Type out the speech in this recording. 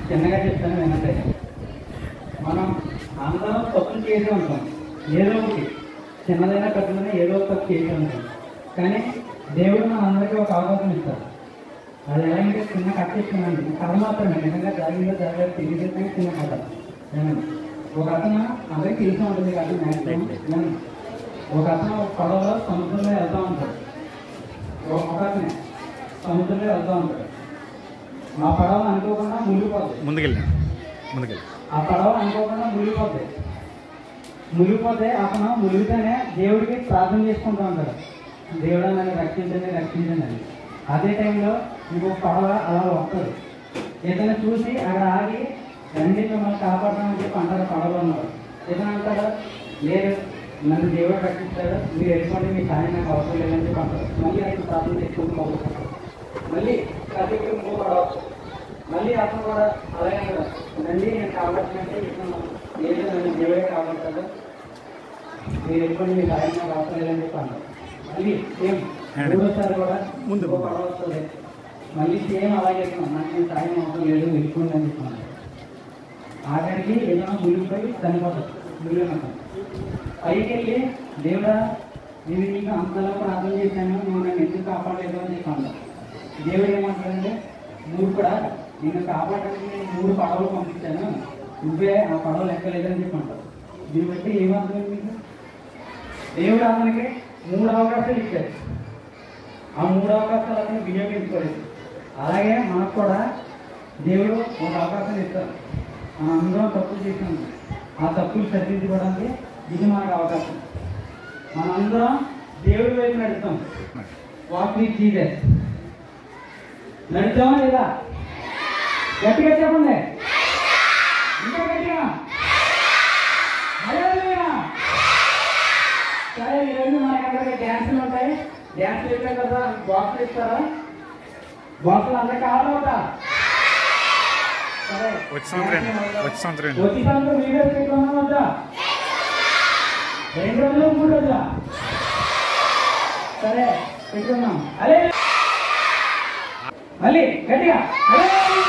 చిన్నగా చెప్తాను వినండి మనం అందరం తప్పులు చేసి ఉంటాం ఏదో ఒకటి చిన్నదైనా పెద్దదైనా ఏదో ఒక తప్పు చేసి ఉంటాం కానీ దేవుడు మన అందరికీ ఒక అవకాశం ఇస్తారు అది ఎలాగంటే చిన్న కథ చెప్తున్నాను ఈ కథ మాత్రమే నిజంగా జరిగిందో జరగదు తెలియదు చిన్న కథ ఏమండి ఒక అతను అందరికీ తెలిసి ఉంటుంది కథ మ్యాక్సిమం ఏమండి ఒక అతను ఒక పడవలో సముద్రంలో వెళ్తూ ఉంటాడు ఒక ఒక అతనే సముద్రంలో వెళ్తూ ఉంటాడు ఆ పడవ అనుకోకుండా మునిగిపోతుంది ముందుకెళ్ళి ముందుకెళ్ళి ఆ పడవ అనుకోకుండా మునిగిపోతాయి మునిగిపోతే అతను మునిగితేనే దేవుడికి ప్రార్థన చేసుకుంటూ ఉంటాడు దేవుడా నన్ను రక్షించండి రక్షించండి అని అదే టైంలో ఇంకొక పడవ అలా వస్తుంది ఏదైనా చూసి అక్కడ ఆగి రండి మిమ్మల్ని కాపాడతామని చెప్పి అంటారు పడవలో ఉన్నారు ఏదైనా అంటారు లేదు నన్ను దేవుడు రక్షిస్తాడు మీరు వెళ్ళిపోండి మీ సాయం నాకు అవసరం లేదని చెప్పి అంటారు మళ్ళీ అతను ప్రార్థన చేసుకుంటూ మొదలుపెట్టారు మళ్ళీ కథ ఇంకో పడవ మళ్ళీ అతను కూడా అలాగే అన్నాడు రండి నేను కాపాడుతుంటే ఇస్తున్నాను లేదు నన్ను దేవుడే కాపాడతాడు మీరు ఎప్పుడు మీ సాయం నాకు అవసరం లేదని చెప్పి అన్నారు మళ్ళీ సేమ్ మూడోసారి కూడా ముందు. ఇంకో పడవ వస్తుంది మళ్ళీ సేమ్ అలాగే చెప్తున్నాను నాకు మీ సాయం అవసరం లేదు వెళ్ళిపోండి అని చెప్పాను ఆఖరికి ఏదైనా మునిగిపోయి చనిపోతాడు మునిగినట్టు పైకి వెళ్ళి దేవుడా నేను నీకు అంతలో ప్రార్థన చేశాను నువ్వు నన్ను ఎందుకు కాపాడలేదు అని చెప్పాను దేవుడు ఏమంటాడంటే నువ్వు కూడా నిన్ను కాపాడడానికి నేను మూడు పడవలు పంపించాను నువ్వే ఆ పడవలు ఎక్కలేదని చెప్పంటావు దీన్ని బట్టి ఏమర్థం మీకు దేవుడు అతనికి మూడు అవకాశాలు ఇచ్చారు ఆ మూడు అవకాశాలు అతను వినియోగించుకోలేదు అలాగే మనకు కూడా దేవుడు ఒక అవకాశం ఇస్తారు మనం అందరం తప్పులు చేసాము ఆ తప్పులు సరిదిద్దుకోవడానికి ఇది మనకు అవకాశం మనందరం దేవుడి వైపు నడుస్తాం వాక్ విత్ జీసస్ నడుస్తామా లేదా గట్టిగా చెప్పండి ఇంకా గట్టిగా హల్లెలూయా. సరే ఈరోజు మనకి అందరికి డ్యాన్సులు ఉంటాయి డ్యాన్సులు ఇస్తాం కదా బాక్సులు ఇస్తారా బాక్సులు అందరికి కావాలవుతా సరే వచ్చే సంవత్సరం వచ్చే సంవత్సరం వచ్చి సంవత్సరం వీడియో పెట్టుకున్నాం వద్దా రెండు రోజులు మూడు రోజులా సరే పెట్టుకున్నాం అదే మళ్ళీ గట్టిగా హల్లెలూయా.